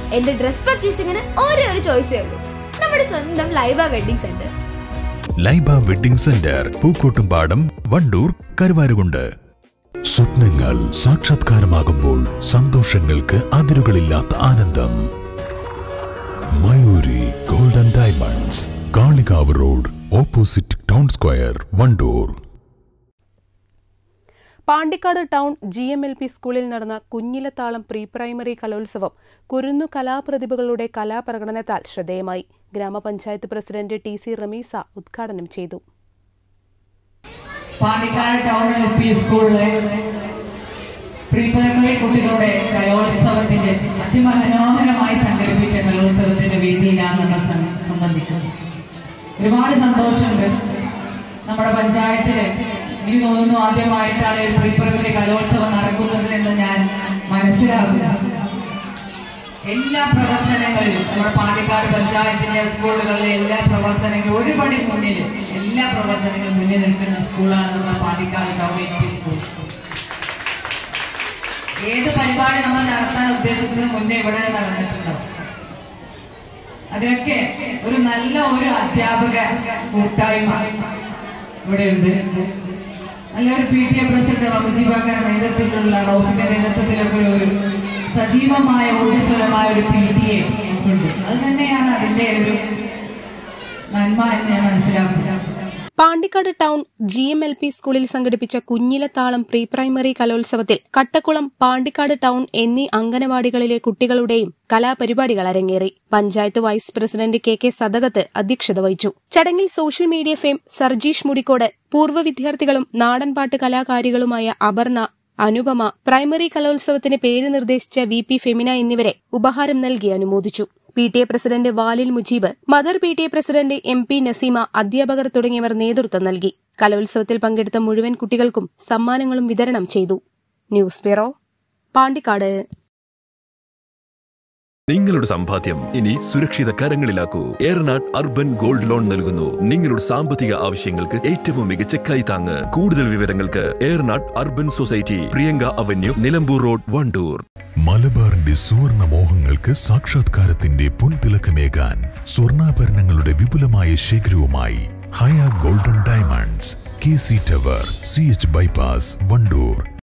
എന്റെ ഡ്രസ് പർച്ചേസിംഗിന് ഒരേ ഒരു ചോയ്സേ ഉള്ളൂ നമ്മുടെ സ്വന്തം Laiba wedding centre Laiba wedding centre Pookkottumpadam Wandoor Karuvarakundu സ്വപ്നങ്ങൾ സാക്ഷാത്കാരമാകുമ്പോൾ സന്തോഷങ്ങൾക്ക് അതിരുകളില്ലാത്ത ആനന്ദം Mayoori golden diamonds Kalikavu road opposite town square Wandoor Pandikkad town G M L P സ്കൂളിൽ നടന്ന കുഞ്ഞിലത്താളം പ്രീ പ്രൈമറി കലോത്സവം കുരുന്നു കലാപ്രതിഭകളുടെ കലാപ്രകടനത്താൽ ശ്രദ്ധേയമായി ഗ്രാമപഞ്ചായത്ത് പ്രസിഡന്റ് ടി സി റമീസ ഉദ്ഘാടനം ചെയ്തു പാണ്ടിക്കാട് ടൗൺ എൽ പി സ്കൂളിലെ പ്രീ പ്രൈമറി കുട്ടികളുടെ കലോത്സവത്തിന്റെ അതിമനോഹരമായി സംഘടിപ്പിച്ച കലോത്സവത്തിന്റെ വേദിയിലാണ് നമ്മൾ സം- സംബന്ധിക്കുന്നത് ഒരുപാട് സന്തോഷമുണ്ട് നമ്മുടെ പഞ്ചായത്തില് എനിക്ക് തോന്നുന്നു ആദ്യമായിട്ടാണ് ഒരു പ്രീ പ്രൈമറി കലോത്സവം നടക്കുന്നത് എന്ന് ഞാൻ മനസ്സിലാക്കുന്നു എല്ലാ പ്രവർത്തനങ്ങളിലും നമ്മുടെ പാണ്ടിക്കാട് പഞ്ചായത്തിന്റെ സ്കൂളുകളിലെ എല്ലാ പ്രവർത്തനങ്ങളും ഒരു പടി മുന്നിൽ എല്ലാ പ്രവർത്തനങ്ങളും മുന്നിൽ നിൽക്കുന്ന സ്കൂളാണ് നമ്മുടെ Pandikkad town L P school ഏത് പരിപാടി നമ്മൾ നടത്താൻ ഉദ്ദേശിക്കുന്നത് മുന്നേ ഇവിടെ നടന്നിട്ടുണ്ടാവും അതിനൊക്കെ ഒരു നല്ല ഒരു അധ്യാപക കൂട്ടായ്മ ഇവിടെയുണ്ട് നല്ലൊരു പി ടി എ പ്രസിഡന്റ് റമുജിബാക്കർ നേതൃത്വത്തിലുള്ള റോഫിന്റെ നേതൃത്വത്തിലൊക്കെ ഒരു സജീവമായ ഊർജ്ജസ്വലമായ ഒരു പി ടി എ ഉണ്ട് അത് തന്നെയാണ് അതിന്റെ ഒരു നന്മ എന്ന് ഞാൻ മനസ്സിലാക്കുന്നത് Pandikkad town G M L P സ്കൂളിൽ സംഘടിപ്പിച്ച കുഞ്ഞിലത്താളം പ്രീ പ്രൈമറി കലോത്സവത്തിൽ കട്ടക്കുളം പാണ്ടിക്കാട് ടൗൺ എന്നീ അംഗനവാടികളിലെ കുട്ടികളുടെയും കലാപരിപാടികൾ അരങ്ങേറി panchayat vice president K K Sadakath അധ്യക്ഷത വഹിച്ചു ചടങ്ങിൽ social media fame Sarjeesh Mudikkode പൂർവ്വ വിദ്യാർത്ഥികളും നാടൻപാട്ട് കലാകാരികളുമായ അപർണ അനുപമ പ്രൈമറി കലോത്സവത്തിന് പേര് നിർദ്ദേശിച്ച വി പി ഫെമിന എന്നിവരെ ഉപഹാരം നൽകി അനുമോദിച്ചു P T A president Valil Mujeeb mother P T A president M P Naseema അധ്യാപകർ തുടങ്ങിയവർ നേതൃത്വം നൽകി കലോത്സവത്തിൽ പങ്കെടുത്ത മുഴുവൻ കുട്ടികൾക്കും സമ്മാനങ്ങളും വിതരണം ചെയ്തു ന്യൂസ് ബ്യൂറോ പാണ്ടിക്കാട് നിങ്ങളുടെ സമ്പാദ്യം ഇനി സുരക്ഷിത കരങ്ങളിലാക്കൂ ഏറനാട് അർബൻ ഗോൾഡ് ലോൺ നൽകുന്നു നിങ്ങളുടെ സാമ്പത്തിക ആവശ്യങ്ങൾക്ക് ഏറ്റവും മികച്ച കൈത്താങ്ങ് കൂടുതൽ വിവരങ്ങൾക്ക് Eranad urban society Priyanka avenue Nilambur road Wandoor മലബാറിന്റെ സുവർണ മോഹങ്ങൾക്ക് സാക്ഷാത്കാരത്തിന്റെ പൊൻതിളക്കമേകാൻ സ്വർണ്ണാഭരണങ്ങളുടെ വിപുലമായ ശേഖരവുമായി Haya golden diamonds K C tower C H bypass Wandoor